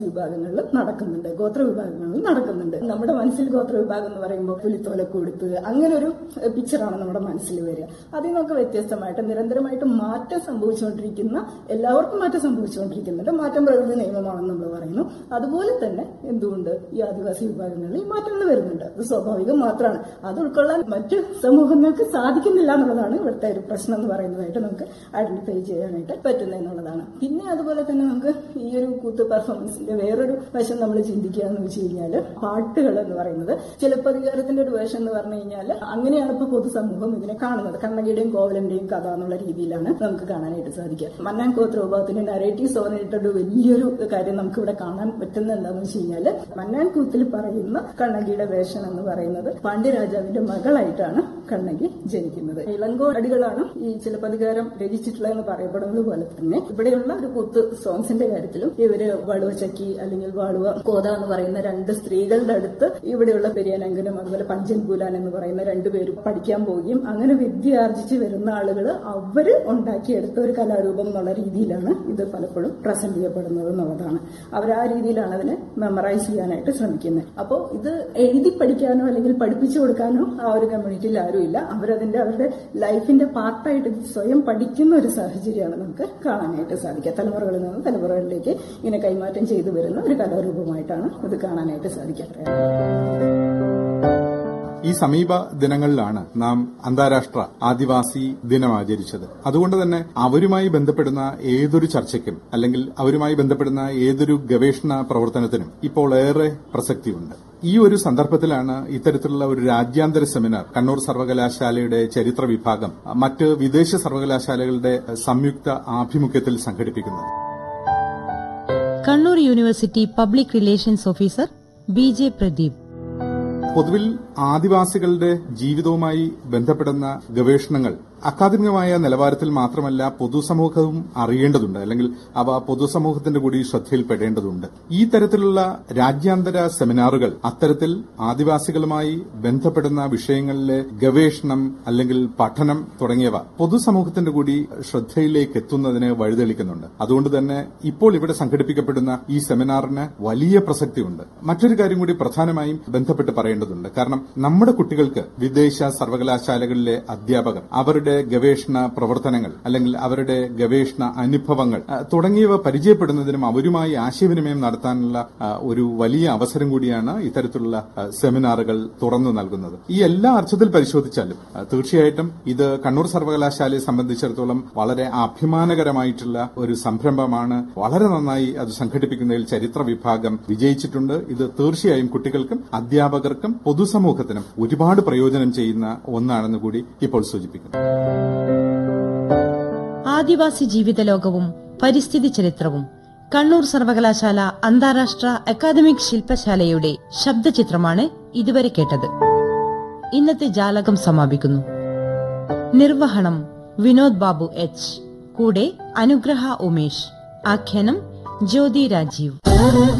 വിഭാഗങ്ങളിൽ നടക്കുന്നുണ്ട് ഗോത്ര വിഭാഗങ്ങളിൽ നടക്കുന്നുണ്ട് നമ്മുടെ മനസ്സിൽ ഗോത്ര വിഭാഗം എന്ന് പറയുമ്പോൾ പുലിത്തോലൊക്കെ കൊടുത്ത് അങ്ങനെ ഒരു പിക്ചറാണ് നമ്മുടെ മനസ്സിൽ വരിക അതിൽ നിന്നൊക്കെ വ്യത്യസ്തമായിട്ട് നിരന്തരമായിട്ട് മാറ്റം സംഭവിച്ചുകൊണ്ടിരിക്കുന്ന എല്ലാവർക്കും മാറ്റം സംഭവിച്ചുകൊണ്ടിരിക്കുന്നുണ്ട് മാറ്റം പ്രകൃതി നിയമമാണെന്ന് നമ്മൾ പറയുന്നു അതുപോലെ തന്നെ എന്തുകൊണ്ട് ഈ ആദിവാസി വിഭാഗങ്ങളിൽ ഈ മാറ്റങ്ങൾ വരുന്നുണ്ട് അത് സ്വാഭാവികം മാത്രമാണ് അത് ഉൾക്കൊള്ളാൻ മറ്റ് സമൂഹങ്ങൾക്ക് സാധിക്കുന്നില്ല എന്നുള്ളതാണ് ഇവിടുത്തെ ഒരു പ്രശ്നം എന്ന് പറയുന്നതായിട്ട് നമുക്ക് ഐഡന്റിഫൈ ചെയ്യാനായിട്ട് പറ്റുന്നത് എന്നുള്ളതാണ് പിന്നെ അതുപോലെ തന്നെ നമുക്ക് ഈ ഒരു കൂത്ത് പെർഫോമൻസിന്റെ വേറൊരു വശം നമ്മൾ ചിന്തിക്കുക എന്ന് വെച്ച് കഴിഞ്ഞാൽ പാട്ടുകൾ എന്ന് പറയുന്നത് ചിലപ്പതികാരത്തിന്റെ ഒരു വേഷം എന്ന് പറഞ്ഞു കഴിഞ്ഞാൽ അങ്ങനെയാണ് ഇപ്പൊ പൊതുസമൂഹം ഇതിനെ കാണുന്നത് കണ്ണകിയുടെയും കോവലന്റെയും കഥ എന്നുള്ള രീതിയിലാണ് നമുക്ക് കാണാനായിട്ട് സാധിക്കുക മന്നാൻ കോത്ര വിഭാഗത്തിന്റെ നരേറ്റീവ് സോനായിട്ടൊരു വലിയൊരു കാര്യം നമുക്ക് ഇവിടെ കാണാൻ പറ്റുന്നത് എന്താണെന്ന് വെച്ച് കഴിഞ്ഞാൽ മന്നാൻ കൂത്തിൽ പറയുന്ന കണ്ണകിയുടെ വേഷം എന്ന് പറയുന്നത് പാണ്ഡ്യരാജാവിന്റെ മകളായിട്ടാണ് കണ്ണകി ജനിക്കുന്നത് ഇളങ്കോ അടികളാണ് ഈ ചിലപ്പതികാരം രചിച്ചിട്ടുള്ളതെന്ന് പറയപ്പെടുന്നത് പോലെ തന്നെ ഇവിടെയുള്ള ഒരു കൂത്ത് സോങ്സിന്റെ കാര്യത്തിലും ഇവര് വളുവ ചക്കി അല്ലെങ്കിൽ വാളുവ കോത എന്ന് പറയുന്ന രണ്ട് സ്ത്രീകളുടെ അടുത്ത് ഇവിടെയുള്ള പെരിയാനങ്കനും അതുപോലെ പഞ്ചൻ പൂലാൻ എന്ന് പറയുന്ന രണ്ടുപേരും പഠിക്കാൻ പോവുകയും അങ്ങനെ വിദ്യ ആർജിച്ച് വരുന്ന ആളുകൾ അവര് ഉണ്ടാക്കിയെടുത്ത ഒരു കലാരൂപം എന്നുള്ള രീതിയിലാണ് ഇത് പലപ്പോഴും പ്രസന്റ് ചെയ്യപ്പെടുന്നത് എന്നുള്ളതാണ് അവർ ആ രീതിയിലാണ് അതിനെ മെമ്മറൈസ് ചെയ്യാനായിട്ട് ശ്രമിക്കുന്നത് അപ്പോൾ ഇത് എഴുതി പഠിക്കാനോ അല്ലെങ്കിൽ പഠിപ്പിച്ചു കൊടുക്കാനോ ആ ഒരു കമ്മ്യൂണിറ്റിയിൽ ആരുമില്ല അവരതിന്റെ അവരുടെ ലൈഫിന്റെ പാർട്ടായിട്ട് ഇത് സ്വയം പഠിക്കുന്ന ഒരു സാഹചര്യമാണ് നമുക്ക് കാണാനായിട്ട് സാധിക്കുക തലമുറകളിൽ നിന്ന് തലമുറകളിലേക്ക് ഇങ്ങനെ കൈമാറ്റം ചെയ്തു വരുന്ന ഒരു കലാരൂപമായിട്ടാണ് ഇത് കാണാനായിട്ട് സാധിക്കുക ഈ സമീപ ദിനങ്ങളിലാണ് നാം അന്താരാഷ്ട്ര ആദിവാസി ദിനം ആചരിച്ചത് അതുകൊണ്ട് തന്നെ അവരുമായി ബന്ധപ്പെടുന്ന ഏതൊരു ചർച്ചയ്ക്കും അല്ലെങ്കിൽ അവരുമായി ബന്ധപ്പെടുന്ന ഏതൊരു ഗവേഷണ പ്രവർത്തനത്തിനും ഇപ്പോൾ ഏറെ പ്രസക്തിയുണ്ട് ഈ ഒരു സന്ദർഭത്തിലാണ് ഇത്തരത്തിലുള്ള ഒരു രാജ്യാന്തര സെമിനാർ കണ്ണൂർ സർവകലാശാലയുടെ ചരിത്ര വിഭാഗം മറ്റ് വിദേശ സർവകലാശാലകളുടെ സംയുക്ത ആഭിമുഖ്യത്തിൽ സംഘടിപ്പിക്കുന്നത് Kannur university public relations officer B J Pradeep പൊതുവിൽ ആദിവാസികളുടെ ജീവിതവുമായി ബന്ധപ്പെടുന്ന ഗവേഷണങ്ങൾ അക്കാദമികമായ നിലവാരത്തിൽ മാത്രമല്ല പൊതുസമൂഹവും അറിയേണ്ടതുണ്ട് അല്ലെങ്കിൽ അവ പൊതുസമൂഹത്തിന്റെ കൂടി ശ്രദ്ധയിൽപ്പെടേണ്ടതുണ്ട് ഈ തരത്തിലുള്ള രാജ്യാന്തര സെമിനാറുകൾ അത്തരത്തിൽ ആദിവാസികളുമായി ബന്ധപ്പെടുന്ന വിഷയങ്ങളിലെ ഗവേഷണം അല്ലെങ്കിൽ പഠനം തുടങ്ങിയവ പൊതുസമൂഹത്തിന്റെ കൂടി ശ്രദ്ധയിലേക്ക് എത്തുന്നതിന് വഴിതെളിക്കുന്നുണ്ട് അതുകൊണ്ട് തന്നെ ഇപ്പോൾ ഇവിടെ സംഘടിപ്പിക്കപ്പെടുന്ന ഈ സെമിനാറിന് വലിയ പ്രസക്തിയുണ്ട് മറ്റൊരു കാര്യം കൂടി പ്രധാനമായും ബന്ധപ്പെട്ട് പറയേണ്ടതുണ്ട് കാരണം നമ്മുടെ കുട്ടികൾക്ക് വിദേശ സർവകലാശാലകളിലെ അധ്യാപകർ അവരുടെ ഗവേഷണ പ്രവർത്തനങ്ങൾ അല്ലെങ്കിൽ അവരുടെ ഗവേഷണ അനുഭവങ്ങൾ ആ, തുടങ്ങിയവ പരിചയപ്പെടുന്നതിനും അവരുമായി ആശയവിനിമയം നടത്താനുള്ള ആ, ഒരു വലിയ അവസരം കൂടിയാണ് ഇത്തരത്തിലുള്ള ആ, സെമിനാറുകൾ തുറന്നു നൽകുന്നത് ഈ എല്ലാ അർത്ഥത്തിൽ പരിശോധിച്ചാലും ആ, തീർച്ചയായിട്ടും ഇത് കണ്ണൂർ സർവകലാശാലയെ സംബന്ധിച്ചിടത്തോളം വളരെ അഭിമാനകരമായിട്ടുള്ള ഒരു സംരംഭമാണ് വളരെ നന്നായി അത് സംഘടിപ്പിക്കുന്നതിൽ ചരിത്ര വിഭാഗം വിജയിച്ചിട്ടുണ്ട് ഇത് തീർച്ചയായും കുട്ടികൾക്കും അധ്യാപകർക്കും പൊതുസമൂഹത്തിനും ഒരുപാട് പ്രയോജനം ചെയ്യുന്ന ഒന്നാണെന്ന് കൂടി ഇപ്പോൾ സൂചിപ്പിക്കുന്നു ആദിവാസി ജീവിതലോകവും പരിസ്ഥിതി ചരിത്രവും കണ്ണൂർ സർവകലാശാല അന്താരാഷ്ട്ര അക്കാദമിക് ശില്പശാലയുടെ ശബ്ദചിത്രമാണ് ഇതുവരെ കേട്ടത് ഇന്നത്തെ ജാലകം സമാപിക്കുന്നു നിർവഹണം വിനോദ് ബാബു എച്ച് കൂടെ അനുഗ്രഹ ഉമേഷ് ആഖ്യാനം ജ്യോതി രാജീവ്